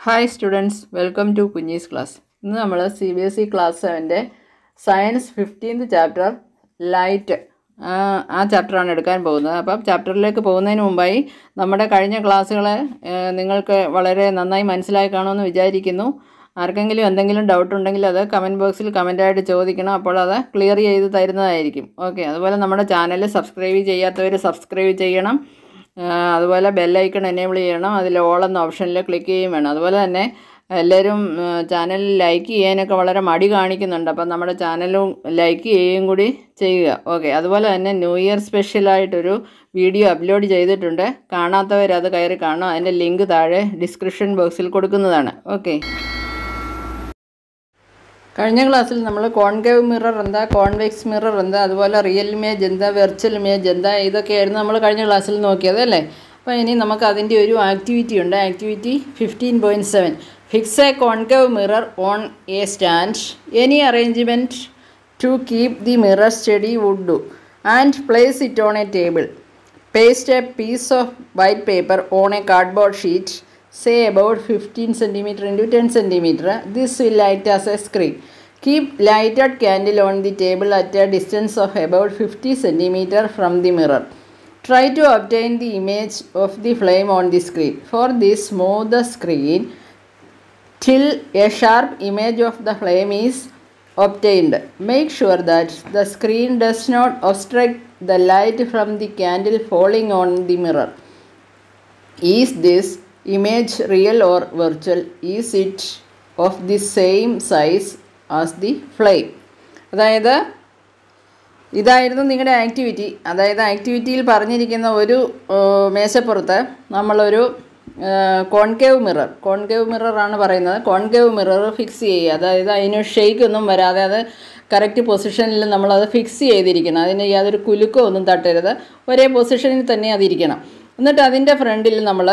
Hi students welcome to Kunjee's class ഇന്ന് നമ്മൾ C B S E class സെവൻ്റെ science fifteenth chapter light ആ ചാപ്റ്ററാണ് എടുക്കാൻ പോകുന്നത് അപ്പം ചാപ്റ്ററിലേക്ക് പോകുന്നതിന് മുമ്പായി നമ്മുടെ കഴിഞ്ഞ ക്ലാസ്സുകളെ ഏഹ്, നിങ്ങൾക്ക് വളരെ നന്നായി മനസ്സിലായി കാണുമെന്ന് വിചാരിക്കുന്നു ആർക്കെങ്കിലും എന്തെങ്കിലും ഡൗട്ട് ഉണ്ടെങ്കിൽ അത് കമൻറ്റ് ബോക്സിൽ കമൻറ്റായിട്ട് ചോദിക്കണം അപ്പോൾ അത് ക്ലിയർ ചെയ്ത് തരുന്നതായിരിക്കും ഓക്കെ അതുപോലെ നമ്മുടെ ചാനൽ സബ്സ്ക്രൈബ് ചെയ്യാത്തവർ സബ്സ്ക്രൈബ് ചെയ്യണം ആ, അതുപോലെ ബെല്ലൈക്കൺ എനേബിൾ ചെയ്യണം അതിൽ ഓൾ എന്ന ഓപ്ഷനിൽ ക്ലിക്ക് ചെയ്യുകയും വേണം അതുപോലെ തന്നെ എല്ലാവരും ചാനൽ ലൈക്ക് ചെയ്യാനൊക്കെ വളരെ മടി കാണിക്കുന്നുണ്ട് അപ്പം നമ്മുടെ ചാനലും ലൈക്ക് ചെയ്യുകയും കൂടി ചെയ്യുക ഓക്കെ അതുപോലെ തന്നെ ന്യൂ ഇയർ സ്പെഷ്യലായിട്ടൊരു വീഡിയോ അപ്ലോഡ് ചെയ്തിട്ടുണ്ട് കാണാത്തവർ അത് കയറി കാണും അതിൻ്റെ ലിങ്ക് താഴെ ഡിസ്ക്രിപ്ഷൻ ബോക്സിൽ കൊടുക്കുന്നതാണ് ഓക്കെ കഴിഞ്ഞ ക്ലാസ്സിൽ നമ്മൾ കോൺകേവ് മിറർ എന്താ കോൺവെക്സ് മിറർ എന്താ അതുപോലെ റിയൽ ഇമേജ് എന്താ വെർച്വൽ ഇമേജ് എന്താ ഇതൊക്കെയായിരുന്നു നമ്മൾ കഴിഞ്ഞ ക്ലാസ്സിൽ നോക്കിയത് അല്ലേ അപ്പോൾ ഇനി നമുക്ക് അതിൻ്റെ ഒരു ആക്ടിവിറ്റി ഉണ്ട് activity fifteen point seven fix a concave mirror on a stand any arrangement to keep the mirror steady would do and place it on a table Paste a piece of white paper on a cardboard sheet, say about 15 cm into 10 cm. This will act as a screen. Keep lighted candle on the table at a distance of about 50 cm from the mirror. Try to obtain the image of the flame on the screen. For this, move the screen till a sharp image of the flame is obtained. Make sure that the screen does not obstruct the light from the candle falling on the mirror. Is this image real or virtual? Is it of the same size as the flame? അതായത് ഇതായിരുന്നു നിങ്ങളുടെ activity അതായത് ആക്ടിവിറ്റിയിൽ പറഞ്ഞിരിക്കുന്ന ഒരു ഏഹ്, മേശപ്പുറത്ത് നമ്മളൊരു concave mirror concave മിററാണ് പറയുന്നത് concave mirror fix ചെയ്യുക അതായത് അതിന് ഷെയ്ക്ക് ഒന്നും വരാതെ അത് കറക്റ്റ് പൊസിഷനിൽ നമ്മളത് ഫിക്സ് ചെയ്തിരിക്കണം അതിന് യാതൊരു കുലുക്കോ ഒന്നും തട്ടരുത് ഒരേ പൊസിഷനിൽ തന്നെ അതിരിക്കണം എന്നിട്ട് അതിൻ്റെ ഫ്രണ്ടിൽ നമ്മൾ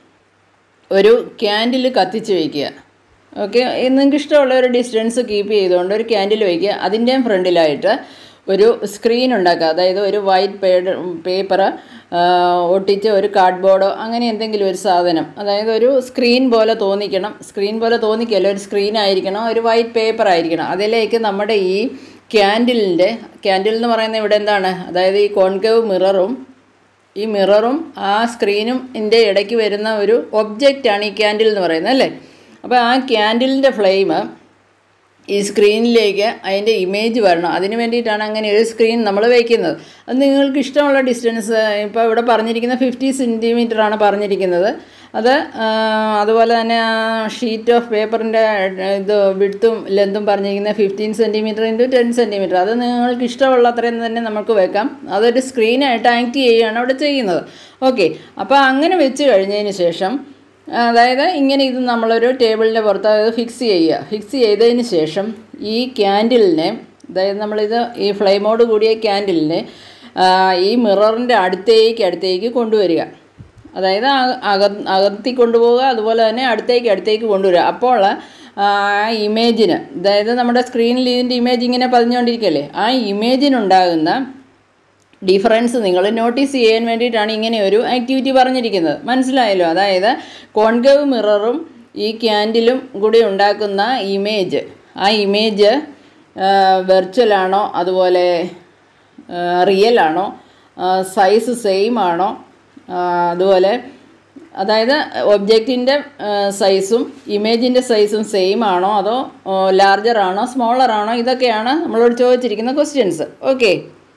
ഒരു ക്യാൻഡിൽ കത്തിച്ച് വയ്ക്കുക ഓക്കെ നിങ്ങൾക്ക് ഇഷ്ടമുള്ള ഒരു ഡിസ്റ്റൻസ് കീപ്പ് ചെയ്തുകൊണ്ട് ഒരു ക്യാൻഡിൽ വയ്ക്കുക അതിൻ്റെയും ഫ്രണ്ടിലായിട്ട് ഒരു സ്ക്രീൻ ഉണ്ടാക്കുക അതായത് ഒരു വൈറ്റ് പേഡ് പേപ്പർ ഒട്ടിച്ച് ഒരു കാർഡ്ബോർഡോ അങ്ങനെ എന്തെങ്കിലും ഒരു സാധനം അതായത് ഒരു സ്ക്രീൻ പോലെ തോന്നിക്കണം സ്ക്രീൻ പോലെ തോന്നിക്കല്ല ഒരു സ്ക്രീൻ ആയിരിക്കണം ഒരു വൈറ്റ് പേപ്പർ ആയിരിക്കണം അതിലേക്ക് നമ്മുടെ ഈ ക്യാൻഡിലിൻ്റെ ക്യാൻഡിൽ എന്ന് പറയുന്നത് ഇവിടെ എന്താണ് അതായത് ഈ കോൺകേവ് മിററും ഈ മിററും ആ സ്ക്രീനും ഇതിൻ്റെ ഇടയ്ക്ക് വരുന്ന ഒരു ഒബ്ജക്റ്റാണ് ഈ ക്യാൻഡിൽ എന്ന് പറയുന്നത് അല്ലേ അപ്പോൾ ആ ക്യാൻഡിലിൻ്റെ ഫ്ലെയിം ഈ സ്ക്രീനിലേക്ക് അതിൻ്റെ ഇമേജ് വരണം അതിന് വേണ്ടിയിട്ടാണ് അങ്ങനെ ഒരു സ്ക്രീൻ നമ്മൾ വയ്ക്കുന്നത് അത് നിങ്ങൾക്ക് ഇഷ്ടമുള്ള ഡിസ്റ്റൻസ് ഇപ്പോൾ ഇവിടെ പറഞ്ഞിരിക്കുന്ന ഫിഫ്റ്റി സെൻറ്റിമീറ്റർ ആണ് പറഞ്ഞിരിക്കുന്നത് അത് ആ, അതുപോലെ തന്നെ ഷീറ്റ് ഓഫ് പേപ്പറിൻ്റെ ഇത് വിടുത്തും ലെന്തും പറഞ്ഞിരിക്കുന്ന fifteen centimetre into ten centimetre അത് നിങ്ങൾക്ക് ഇഷ്ടമുള്ള അത്രയും തന്നെ നമുക്ക് വെക്കാം അതൊരു സ്ക്രീനായിട്ട് ആക്ട് ചെയ്യുകയാണ് അവിടെ ചെയ്യുന്നത് ഓക്കെ അപ്പോൾ അങ്ങനെ വെച്ച് കഴിഞ്ഞതിന് ശേഷം അതായത് ഇങ്ങനെ ഇത് നമ്മളൊരു ടേബിളിൻ്റെ പുറത്ത് അതായത് ഫിക്സ് ചെയ്യുക ഫിക്സ് ചെയ്തതിന് ശേഷം ഈ ക്യാൻഡിലിനെ അതായത് നമ്മളിത് ഈ ഫ്ലെയിമോട് കൂടിയ ക്യാൻഡിലിനെ ആ, ഈ മിററിൻ്റെ അടുത്തേക്ക് അടുത്തേക്ക് കൊണ്ടുവരിക അതായത് അക- അക അകത്തി കൊണ്ടുപോവുക അതുപോലെ തന്നെ അടുത്തേക്ക് അടുത്തേക്ക് കൊണ്ടുവരിക അപ്പോൾ ആ ഇമേജിന് അതായത് നമ്മുടെ സ്ക്രീനിൽ ഇതിൻ്റെ ഇമേജ് ഇങ്ങനെ പതിഞ്ഞുകൊണ്ടിരിക്കുകയല്ലേ ആ ഇമേജിനുണ്ടാകുന്ന ഡിഫറൻസ് നിങ്ങൾ നോട്ടീസ് ചെയ്യാൻ വേണ്ടിയിട്ടാണ് ഇങ്ങനെ ഒരു ആക്ടിവിറ്റി പറഞ്ഞിരിക്കുന്നത് മനസ്സിലായല്ലോ അതായത് കോൺകേവ് മിററും ഈ ക്യാൻഡിലും കൂടി ഉണ്ടാക്കുന്ന ഇമേജ് ആ ഇമേജ് വെർച്വൽ ആണോ അതുപോലെ റിയൽ ആണോ സൈസ് സെയിം ആണോ ആ, അതുപോലെ അതായത് ഒബ്ജക്റ്റിൻ്റെ സൈസും ഇമേജിൻ്റെ സൈസും സെയിം ആണോ അതോ ലാർജർ ആണോ സ്മോളർ ആണോ ഇതൊക്കെയാണ് നമ്മളോട് ചോദിച്ചിരിക്കുന്ന ക്വസ്റ്റ്യൻസ് ഓക്കെ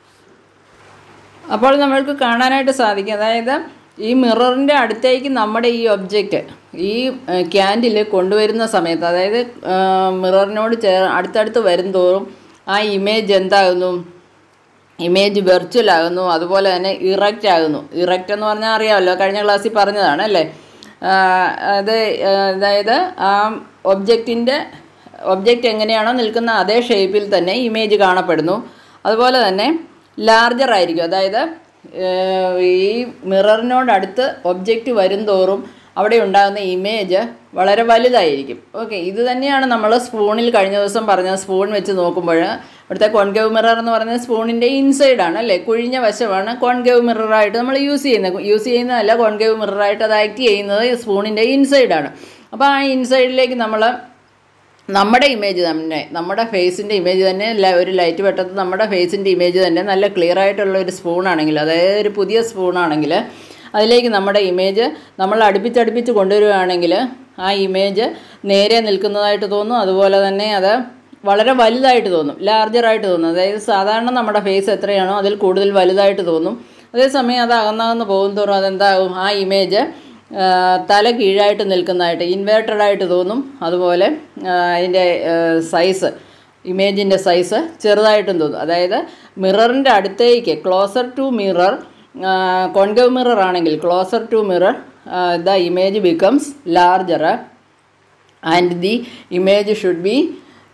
അപ്പോൾ നമ്മൾക്ക് കാണാനായിട്ട് സാധിക്കും അതായത് ഈ മിററിൻ്റെ അടുത്തേക്ക് നമ്മുടെ ഈ ഒബ്ജക്റ്റ് ഈ ക്യാൻഡിൽ കൊണ്ടുവരുന്ന സമയത്ത് അതായത് മിററിനോട് ചേ അടുത്തടുത്ത് വരുംതോറും ആ ഇമേജ് എന്താകുന്നു ഇമേജ് വെർച്വൽ ആകുന്നു അതുപോലെ തന്നെ ഇറക്റ്റ് ആകുന്നു ഇറക്റ്റ് എന്ന് പറഞ്ഞാൽ അറിയാമല്ലോ കഴിഞ്ഞ ക്ലാസ്സിൽ പറഞ്ഞതാണ് അല്ലേ ആ, അത് ആ, അതായത് ആ ഒബ്ജക്റ്റിൻ്റെ ഒബ്ജക്റ്റ് എങ്ങനെയാണോ നിൽക്കുന്ന അതേ ഷേപ്പിൽ തന്നെ ഇമേജ് കാണപ്പെടുന്നു അതുപോലെ തന്നെ ലാർജർ ആയിരിക്കും അതായത് ഏഹ്, ഈ മിററിനോടടുത്ത് ഒബ്ജക്റ്റ് വരുംതോറും അവിടെ ഉണ്ടാകുന്ന ഇമേജ് വളരെ വലുതായിരിക്കും ഓക്കെ ഇത് തന്നെയാണ് നമ്മൾ സ്പൂണിൽ കഴിഞ്ഞ ദിവസം പറഞ്ഞ സ്പൂൺ വെച്ച് നോക്കുമ്പോൾ ഇവിടുത്തെ കോൺകേവ് മിറർ എന്ന് പറയുന്നത് സ്പൂണിൻ്റെ ഇൻസൈഡാണ് അല്ലേ കുഴിഞ്ഞ വശമാണ് കോൺകേവ് മിററായിട്ട് നമ്മൾ യൂസ് ചെയ്യുന്നത് യൂസ് ചെയ്യുന്നതല്ല കോൺകേവ് മിററായിട്ട് അത് ആക്ട് ചെയ്യുന്നത് സ്പൂണിൻ്റെ ഇൻസൈഡാണ് അപ്പോൾ ആ ഇൻസൈഡിലേക്ക് നമ്മൾ നമ്മുടെ ഇമേജ് തന്നെ നമ്മുടെ ഫേസിൻ്റെ ഇമേജ് തന്നെ ല- ഒരു ലൈറ്റ് വെട്ടത്ത് നമ്മുടെ ഫേസിൻ്റെ ഇമേജ് തന്നെ നല്ല ക്ലിയർ ആയിട്ടുള്ള ഒരു സ്പൂണാണെങ്കിൽ അതായത് ഒരു പുതിയ സ്പൂണാണെങ്കിൽ അതിലേക്ക് നമ്മുടെ ഇമേജ് നമ്മൾ അടുപ്പിച്ചടുപ്പിച്ച് കൊണ്ടുവരികയാണെങ്കിൽ ആ ഇമേജ് നേരെ നിൽക്കുന്നതായിട്ട് തോന്നും അതുപോലെ തന്നെ അത് വളരെ വലുതായിട്ട് തോന്നും ലാർജറായിട്ട് തോന്നും അതായത് സാധാരണ നമ്മുടെ ഫേസ് എത്രയാണോ അതിൽ കൂടുതൽ വലുതായിട്ട് തോന്നും അതേസമയം അത് അകന്നകന്ന് പോകും തോറും അതെന്താകും ആ ഇമേജ് ആ, തല കീഴായിട്ട് നിൽക്കുന്നതായിട്ട് ഇൻവേർട്ടഡ് ആയിട്ട് തോന്നും അതുപോലെ ആ, അതിൻ്റെ സൈസ് ഇമേജിൻ്റെ സൈസ് ചെറുതായിട്ടും തോന്നും അതായത് മിററിൻ്റെ അടുത്തേക്ക് closer to mirror concave mirror ആണെങ്കിൽ closer to mirror the image becomes larger and the image should be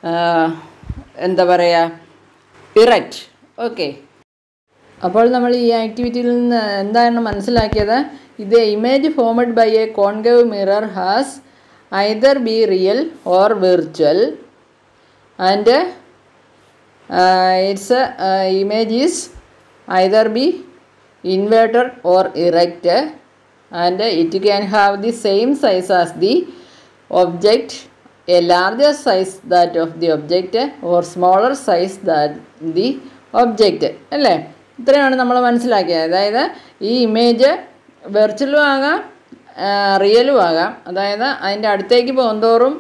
എന്താ പറയുക ഇറക്റ്റ് ഓക്കെ അപ്പോൾ നമ്മൾ ഈ ആക്ടിവിറ്റിയിൽ നിന്ന് എന്താണ് മനസ്സിലാക്കിയത് ഇത് image formed by a concave mirror has either be real or virtual and its image is either be inverted or erect and it can have the same size as the object a larger size that of the object or smaller size that the object അല്ലേ ഇത്രയാണ് നമ്മൾ മനസ്സിലാക്കിയത് അതായത് ഈ image വെർച്വലും ആകാം റിയലും ആകാം അതായത് അതിൻ്റെ അടുത്തേക്ക് പോകുന്തോറും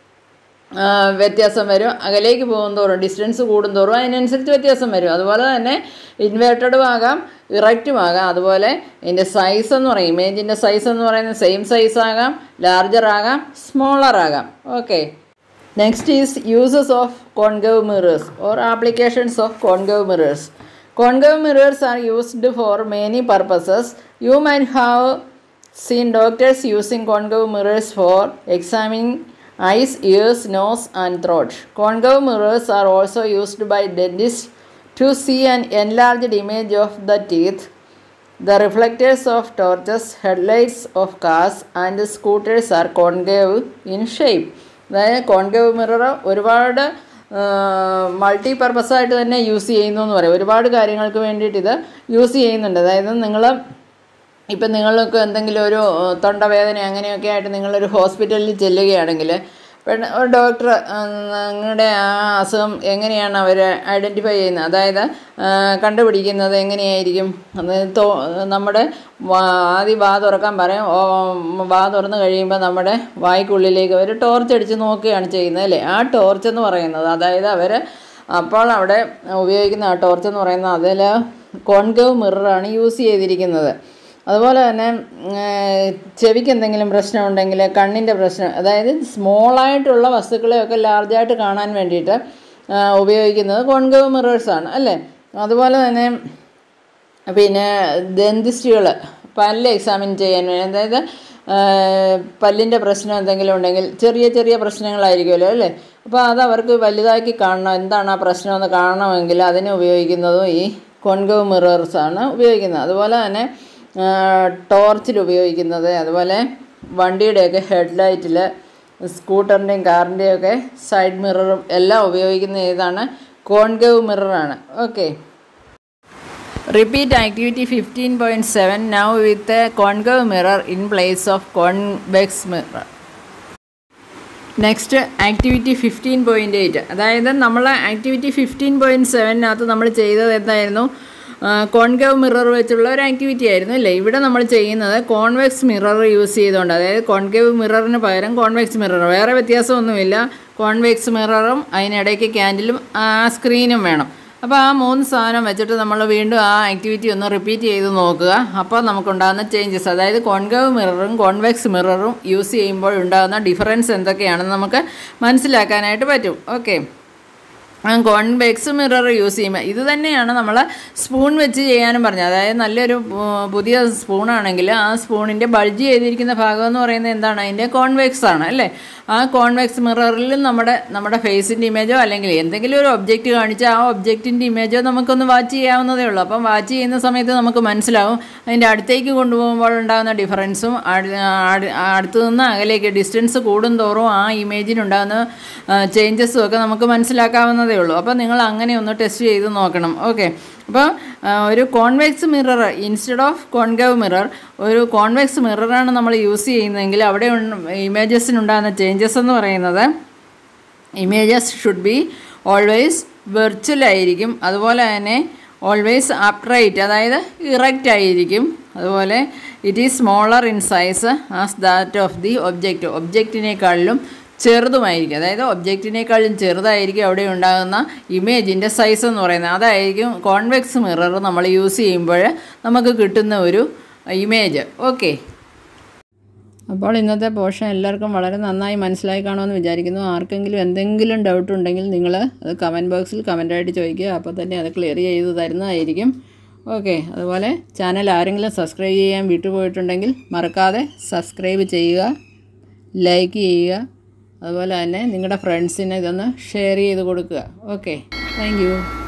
ആ, വ്യത്യാസം വരും അകലേക്ക് പോകുന്തോറും ഡിസ്റ്റൻസ് കൂടുന്തോറും അതിനനുസരിച്ച് വ്യത്യാസം വരും അതുപോലെ തന്നെ ഇൻവേർട്ടഡും ആകാം ഇറക്റ്റും ആകാം അതുപോലെ ഇതിൻ്റെ സൈസ് എന്ന് പറയും ഇമേജിൻ്റെ സൈസ് എന്ന് പറയുന്നത് സെയിം സൈസ് ആകാം ലാർജർ ആകാം സ്മോളർ ആകാം okay next is uses of concave mirrors or applications of concave mirrors concave mirrors are used for many purposes you might have seen doctors using concave mirrors for examining eyes, ears, nose, and throat. Concave mirrors are also used by dentists to see an enlarged image of the teeth. The reflectors of torches, headlights of cars, and scooters are concave in shape. അതായത് concave mirror ഒരുപാട് multi പർപ്പസായിട്ട് തന്നെ use ചെയ്യുന്നു എന്ന് പറയും ഒരുപാട് കാര്യങ്ങൾക്ക് വേണ്ടിയിട്ട് ഇത് യൂസ് ചെയ്യുന്നുണ്ട് അതായത് നിങ്ങൾ ഇപ്പം നിങ്ങൾക്ക് എന്തെങ്കിലും ഒരു ഏഹ്, തൊണ്ടവേദന അങ്ങനെയൊക്കെ ആയിട്ട് നിങ്ങളൊരു ഹോസ്പിറ്റലിൽ ചെല്ലുകയാണെങ്കിൽ പെണ്ണ് ഒരു ഡോക്ടർ നിങ്ങളുടെ ആ അസുഖം എങ്ങനെയാണ് അവർ ഐഡൻറ്റിഫൈ ചെയ്യുന്നത് അതായത് ആ, കണ്ടുപിടിക്കുന്നത് എങ്ങനെയായിരിക്കും അത് തോ നമ്മുടെ വാ- ആദ്യം വാ തുറക്കാൻ പറയും ഓ വാ തുറന്ന് കഴിയുമ്പോൾ നമ്മുടെ വായ്ക്കുള്ളിലേക്ക് അവർ ടോർച്ച് അടിച്ച് നോക്കുകയാണ് ചെയ്യുന്നത് അല്ലേ ആ ടോർച്ച് എന്ന് പറയുന്നത് അതായത് അവർ അപ്പോൾ അവിടെ ഉപയോഗിക്കുന്ന ആ ടോർച്ച് എന്ന് പറയുന്നത് അതിൽ കോൺകേവ് മിററാണ് യൂസ് ചെയ്തിരിക്കുന്നത് അതുപോലെ തന്നെ ഏർ, ചെവിക്ക് എന്തെങ്കിലും പ്രശ്നമുണ്ടെങ്കിൽ കണ്ണിൻ്റെ പ്രശ്നം അതായത് സ്മോളായിട്ടുള്ള വസ്തുക്കളെയൊക്കെ ലാർജായിട്ട് കാണാൻ വേണ്ടിയിട്ട് ആ, ഉപയോഗിക്കുന്നത് കോൺകേവ് മിറേഴ്സാണ് അല്ലേ അതുപോലെ തന്നെ പിന്നെ ദന്തിസ്റ്റുകൾ പല്ല് എക്സാമിൻ ചെയ്യാൻ വേണ്ടി അതായത് ആ, പല്ലിൻ്റെ പ്രശ്നം എന്തെങ്കിലും ഉണ്ടെങ്കിൽ ചെറിയ ചെറിയ പ്രശ്നങ്ങളായിരിക്കുമല്ലോ അല്ലേ അപ്പോൾ അത് അവർക്ക് വലുതാക്കി കാണണം എന്താണ് ആ പ്രശ്നമെന്ന് കാണണമെങ്കിൽ അതിന് ഉപയോഗിക്കുന്നതും ഈ കോൺകവ് മിറേഴ്സാണ് ഉപയോഗിക്കുന്നത് അതുപോലെ തന്നെ ടോർച്ചിൽ ഉപയോഗിക്കുന്നത് അതുപോലെ വണ്ടിയുടെയൊക്കെ ഹെഡ്ലൈറ്റിൽ സ്കൂട്ടറിൻ്റെയും കാറിൻ്റെയും ഒക്കെ സൈഡ് മിററും എല്ലാം ഉപയോഗിക്കുന്ന ഏതാണ് കോൺകേവ് മിററാണ് okay repeat activity fifteen point seven now with a concave mirror in place of convex mirror next activity fifteen point eight അതായത് നമ്മൾ ആക്ടിവിറ്റി ഫിഫ്റ്റീൻ പോയിൻറ്റ് സെവനകത്ത് നമ്മൾ ചെയ്തത് എന്തായിരുന്നു കോൺകേവ് മിറർ വെച്ചുള്ള ഒരു ആക്ടിവിറ്റി ആയിരുന്നു അല്ലേ ഇവിടെ നമ്മൾ ചെയ്യുന്നത് കോൺവെക്സ് മിറർ യൂസ് ചെയ്തുകൊണ്ട് അതായത് കോൺകേവ് മിററിന് പകരം കോൺവെക്സ് മിറർ വേറെ വ്യത്യാസമൊന്നുമില്ല കോൺവെക്സ് മിററും അതിനിടയ്ക്ക് ക്യാൻഡിലും ആ സ്ക്രീനും വേണം അപ്പോൾ ആ മൂന്ന് സാധനം വെച്ചിട്ട് നമ്മൾ വീണ്ടും ആ ആക്ടിവിറ്റി ഒന്ന് റിപ്പീറ്റ് ചെയ്ത് നോക്കുക അപ്പോൾ നമുക്കുണ്ടാകുന്ന ചേഞ്ചസ് അതായത് കോൺകേവ് മിററും കോൺവെക്സ് മിററും യൂസ് ചെയ്യുമ്പോൾ ഉണ്ടാകുന്ന ഡിഫറൻസ് എന്തൊക്കെയാണെന്ന് നമുക്ക് മനസ്സിലാക്കാനായിട്ട് പറ്റും ഓക്കെ കോൺവെക്സ് മിറർ യൂസ് ചെയ്യുമ്പോൾ ഇത് തന്നെയാണ് നമ്മൾ സ്പൂൺ വെച്ച് ചെയ്യാനും പറഞ്ഞത് അതായത് നല്ലൊരു ഉം, പുതിയ സ്പൂണാണെങ്കിൽ ആ സ്പൂണിൻ്റെ ബൾജ് ചെയ്തിരിക്കുന്ന ഭാഗം എന്ന് പറയുന്നത് എന്താണ് അതിൻ്റെ കോൺവെക്സ് ആണ് അല്ലേ ആ കോൺവെക്സ് മിററിലും നമ്മുടെ നമ്മുടെ ഫേസിൻ്റെ ഇമേജോ അല്ലെങ്കിൽ എന്തെങ്കിലും ഒരു ഒബ്ജക്റ്റ് കാണിച്ചാൽ ആ ഒബ്ജക്റ്റിൻ്റെ ഇമേജോ നമുക്കൊന്ന് വാച്ച് ചെയ്യാവുന്നതേ ഉള്ളൂ അപ്പം വാച്ച് ചെയ്യുന്ന സമയത്ത് നമുക്ക് മനസ്സിലാവും അതിൻ്റെ അടുത്തേക്ക് കൊണ്ടുപോകുമ്പോൾ ഉണ്ടാകുന്ന ഡിഫറൻസും അടുത്ത് നിന്ന് അകലേക്ക് ഡിസ്റ്റൻസ് കൂടുന്തോറും ആ ഇമേജിനുണ്ടാകുന്ന ചേഞ്ചസും ഒക്കെ നമുക്ക് മനസ്സിലാക്കാവുന്നതേ കിട്ടത്തതേ ഉള്ളൂ അപ്പോൾ നിങ്ങൾ അങ്ങനെ ഒന്ന് ടെസ്റ്റ് ചെയ്ത് നോക്കണം ഓക്കെ അപ്പോൾ ആ, ഒരു convex mirror instead of concave mirror ഒരു കോൺവെക്സ് മിററാണ് നമ്മൾ യൂസ് ചെയ്യുന്നതെങ്കിൽ അവിടെ ഇമേജസിനുണ്ടാകുന്ന ചേഞ്ചസ് എന്ന് പറയുന്നത് images should be always virtual ആയിരിക്കും അതുപോലെ തന്നെ ഓൾവേസ് അപ്രൈറ്റ് അതായത് ഇറക്റ്റ് ആയിരിക്കും അതുപോലെ it is smaller in size as that of the object ഒബ്ജക്റ്റിനേക്കാളിലും ചെറുതുമായിരിക്കും അതായത് ഒബ്ജക്റ്റിനേക്കാളും ചെറുതായിരിക്കും അവിടെ ഉണ്ടാകുന്ന ഇമേജിൻ്റെ സൈസ് എന്ന് പറയുന്നത് അതായിരിക്കും കോൺവെക്സ് മിറർ നമ്മൾ യൂസ് ചെയ്യുമ്പോൾ നമുക്ക് കിട്ടുന്ന ഒരു ഇമേജ് ഓക്കെ അപ്പോൾ ഇന്നത്തെ പോർഷൻ എല്ലാവർക്കും വളരെ നന്നായി മനസ്സിലായി കാണുമെന്ന് വിചാരിക്കുന്നു ആർക്കെങ്കിലും എന്തെങ്കിലും ഡൗട്ട് ഉണ്ടെങ്കിൽ നിങ്ങൾ അത് കമൻറ്റ് ബോക്സിൽ കമൻ്റായിട്ട് ചോദിക്കുക അപ്പോൾ തന്നെ അത് ക്ലിയർ ചെയ്ത് തരുന്നതായിരിക്കും ഓക്കെ അതുപോലെ ചാനൽ ആരെങ്കിലും സബ്സ്ക്രൈബ് ചെയ്യാൻ വിട്ടുപോയിട്ടുണ്ടെങ്കിൽ മറക്കാതെ സബ്സ്ക്രൈബ് ചെയ്യുക ലൈക്ക് ചെയ്യുക അതുപോലെ തന്നെ നിങ്ങളുടെ ഫ്രണ്ട്സിന് ഇതൊന്ന് ഷെയർ ചെയ്ത് കൊടുക്കുക ഓക്കെ താങ്ക്